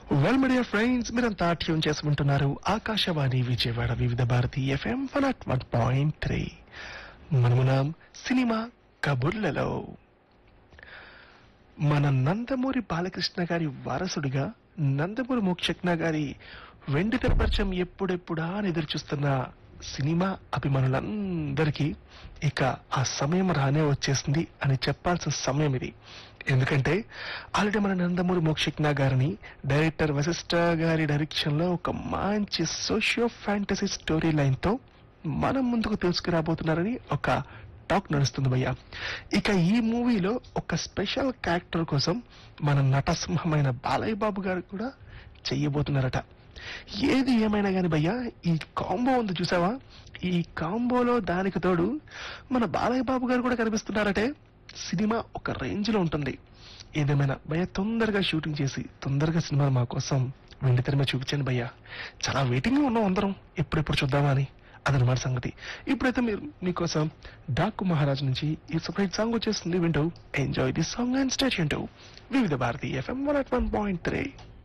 well media friends మీరంతా tune చేసుకుంటున్నారు Akashvani Vijayawada Vividh Bharati FM one at one point three మనమునాం సినిమా కబుర్లలో మన నందమూరి బాలకృష్ణ గారి వారసుడిగా నందమూరి మోక్షజ్ఞ గారి వెండి తెర పరిచయం ఎప్పుడెప్పుడా అని ఎదురు చూస్తున్న సినిమా అభిమానులందరికీ ఇక ఆ సమయం రానే వచ్చేసింది అని చెప్పాల్సిన సమయం ఇది ఎందుకంటే ఆల్రెడీ మన నందమూరి మోక్షజ్ఞ గారిని డైరెక్టర్ వశిష్ఠ గారి డైరెక్షన్ లో ఒక మంచి సోషియో ఫ్యాంటసీ స్టోరీ లైన్ తో మనం ముందుకు తీసుకురాబోతున్నారని ఒక టాక్ నడుస్తుంది భయ్య ఇక ఈ మూవీలో ఒక స్పెషల్ క్యారెక్టర్ కోసం మన నటసింహమైన బాలయ్య బాబు గారు కూడా చెయ్యబోతున్నారట ఏది ఏమైనా గాని భయ్య ఈ కాంబో ఉంది చూసావా ఈ కాంబోలో దానికి తోడు మన బాలయ్య బాబు గారు కూడా కనిపిస్తున్నారటే సినిమా ఒక రేంజ్ లో ఉంటుంది ఏదేమైనా భయ్య తొందరగా షూటింగ్ చేసి తొందరగా సినిమా మా కోసం వెండి తెర మీద చూపించండి భయ్య చాలా వెయిటింగ్ లో ఉన్నాం అందరం ఎప్పుడెప్పుడు చూద్దామా అని అదనమాట సంగతి ఇప్పుడైతే మీరు మీకోసం డాకు మహారాజ్ నుంచి ఈ సపరేట్ సాంగ్ వచ్చేస్తుంది వింటూ enjoy the song and state Vividh Bharati FM one at one point three